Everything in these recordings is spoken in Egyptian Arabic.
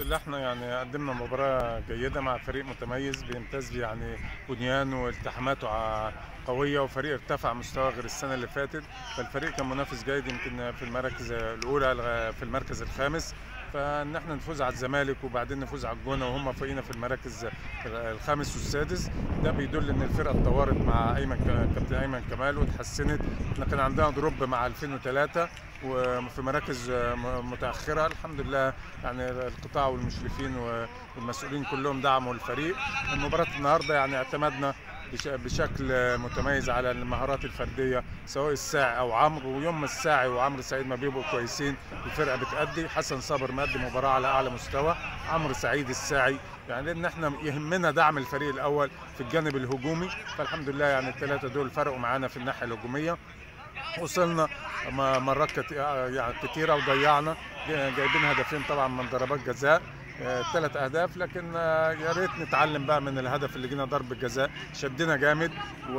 لله احنا يعني قدمنا مباراة جيدة مع فريق متميز بيمتاز يعني بنيانه والتحاماته ع- قوية وفريق ارتفع مستواه غير السنة اللي فاتت فالفريق كان منافس جيد يمكن في المراكز الأولى لغا- في المركز الخامس فان احنا نفوز على الزمالك وبعدين نفوز على الجونه وهم فوقينا في المراكز الخامس والسادس ده بيدل ان الفرقه اتطورت مع ايمن ك- كابتن ايمن كمال واتحسنت احنا كان عندنا دروب مع 2003 وفي مراكز م- متاخره الحمد لله يعني القطاع والمشرفين والمسؤولين كلهم دعموا الفريق المباراه النهارده يعني اعتمدنا بش- بشكل متميز على المهارات الفرديه سواء الساعي او عمرو ويوم ما الساعي وعمرو سعيد ما بيبقوا كويسين الفرقه بتأدي حسن صابر مقدم مباراه على اعلى مستوى عمرو سعيد الساعي يعني لان احنا يهمنا دعم الفريق الاول في الجانب الهجومي فالحمد لله يعني الثلاثه دول فرقوا معانا في الناحيه الهجوميه وصلنا م- مرات كت- يعني كتيره وضيعنا جايبين هدفين طبعا من ضربات جزاء ثلاث اهداف لكن آه، يا ريت نتعلم بقى من الهدف اللي جينا ضرب الجزاء شدنا جامد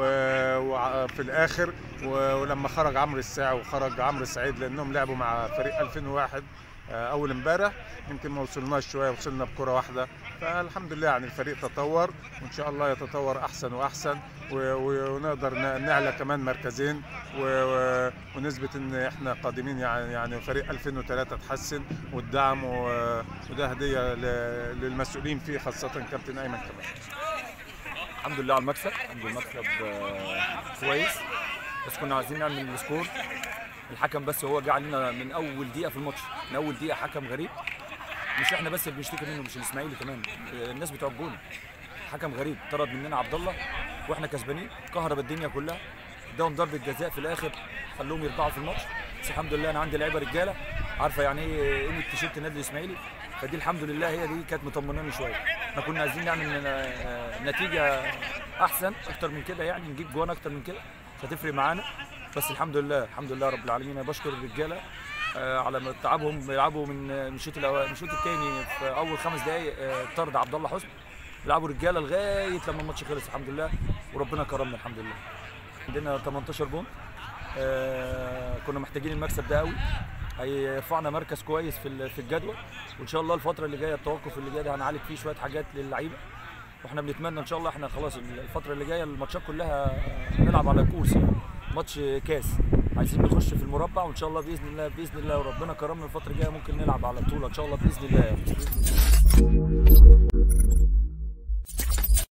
وفي الاخر و- ولما خرج عمرو الساعي وخرج عمرو السعيد لانهم لعبوا مع فريق 2001 آه، اول امبارح يمكن ما وصلناش شويه وصلنا بكره واحده فالحمد لله يعني الفريق تطور وان شاء الله يتطور احسن واحسن و- و- ونقدر ن- نعلى كمان مركزين و- و- ونثبت ان احنا قادمين يعني يعني فريق 2003 اتحسن والدعم و- وده هديه ل- للمسؤولين فيه خاصه كابتن ايمن كمان الحمد لله على المكسب الحمد لله المكسب آه، كويس بس كنا عايزين نعمل السكور الحكم بس هو جه علينا من اول دقيقه في الماتش من اول دقيقه حكم غريب مش احنا بس اللي بنشتكي منه مش الاسماعيلي كمان آه، الناس بتوع الجون حكم غريب طرد مننا عبد الله واحنا كسبانين كهرب الدنيا كلها اداهم ضربه جزاء في الاخر خلوهم يرجعوا في الماتش بس الحمد لله انا عندي لعيبه رجاله عارفه يعني ايه قيمه تيشيرت النادي الاسماعيلي فدي الحمد لله هي دي كانت مطمناني شويه احنا كنا عايزين نعمل آه، نتيجه احسن اكتر من كده يعني نجيب جوان اكتر من كده مش هتفرق معانا بس الحمد لله الحمد لله رب العالمين انا بشكر الرجاله آه، على ما تعبهم بيلعبوا من من الشوط الأول- من الشوط الثاني في اول خمس دقائق آه، طرد عبد الله حسني بيلعبوا رجاله لغايه لما الماتش خلص الحمد لله وربنا كرمنا الحمد لله عندنا 18 جون آه، كنا محتاجين المكسب ده قوي هيرفعنا مركز كويس في ال- في الجدول وان شاء الله الفتره اللي جايه التوقف اللي جاي ده هنعالج فيه شويه حاجات للعيبه واحنا بنتمنى ان شاء الله احنا خلاص الفتره اللي جايه الماتشات كلها نلعب على كورس يعني ماتش كاس عايزين نخش في المربع وان شاء الله باذن الله باذن الله وربنا كرمنا الفتره الجايه ممكن نلعب على بطوله ان شاء الله باذن الله